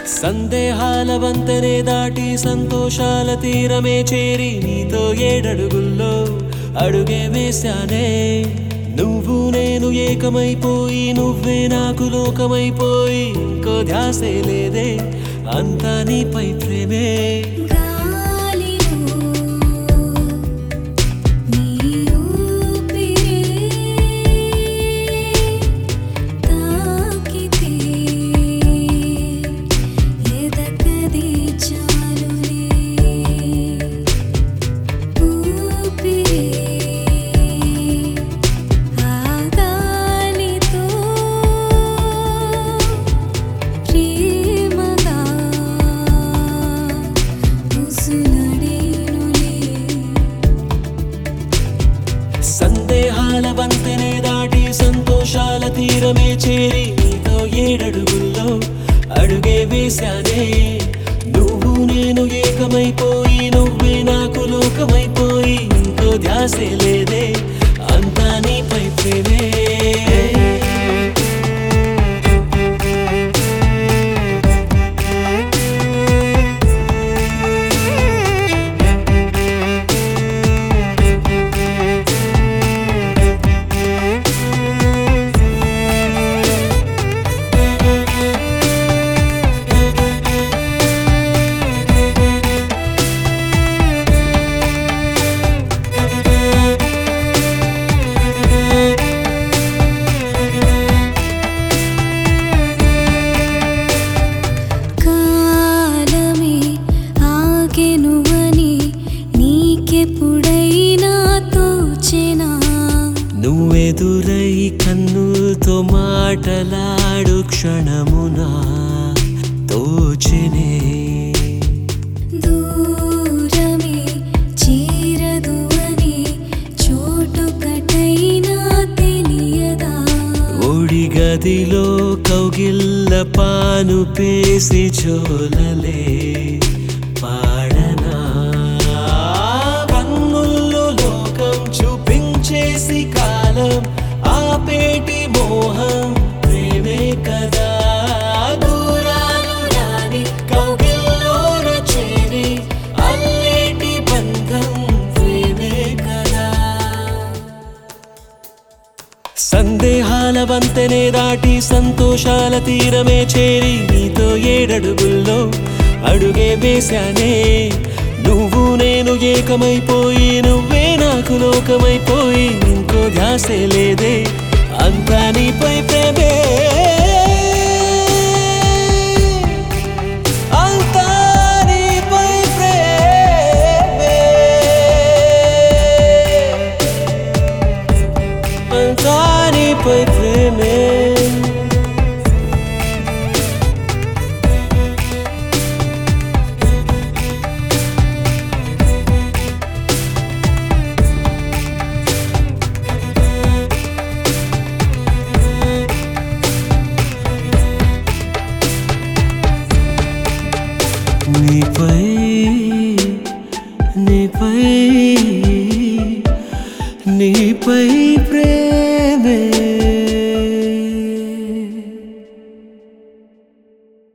సందేహాల వంతెనే దాటి సంతోషాల తీరమే చేరి నీతో ఏడడుగుల్లో అడుగే వేశానే నువ్వు నేను ఏకమైపోయి నువ్వే నాకు లోకమైపోయి ఇంకో ధ్యాసే లేదే అంతా నీపై ప్రేమే గాలిలో నీ ఊపిరే తాకితే ఎదకది చాలులే ఊపిరే ఆ గాలితో ప్రేమగా ఉసులడేనులే సందేహాల వంతెనే దాటి సంతోషాల తీరమే చేరి నీతో ఏడడుగుల్లో అడుగే వేశానే నువ్వు నేను ఏకమైపోయి నువ్వే నాకు లోకమైపోయి ఇంకో ధ్యాసే లేదే అంతా నీపై ప్రేమే కాలమే ఆగెను అని నీకెప్పుడైనా తోచెనా నువ్వెదురై కన్నులతో మాటలాడు క్షణమునా తోచినే దూరమే చేరదు అని చోటొకటైనా తెలియదా ఒడి గదిలో కౌగిల్ల పాను పేసి చోలలే పాడనా కన్నుల్లో లోకం చూపించేసి కాలం ఆపేటి మోహం ప్రేమే కదా దూరాలు రాని కౌగిల్లోన చేరి అల్లేటి బంధం ప్రేమే కదా సందేహాల వంతెనే దాటి సంతోషాల తీరమే చేరి నీతో ఏడడుగుల్లో అడుగే వేశానే నువ్వు నేను ఏకమైపోయి నువ్వే నాకు లోకమైపోయి ఇంకో ధ్యాసే లేదే అంతా నీపై ప్రేమే అంతా నీపై ప్రేమే అంతా నీపై ప్రేమే నీపై నీపై నీపై ప్రేమే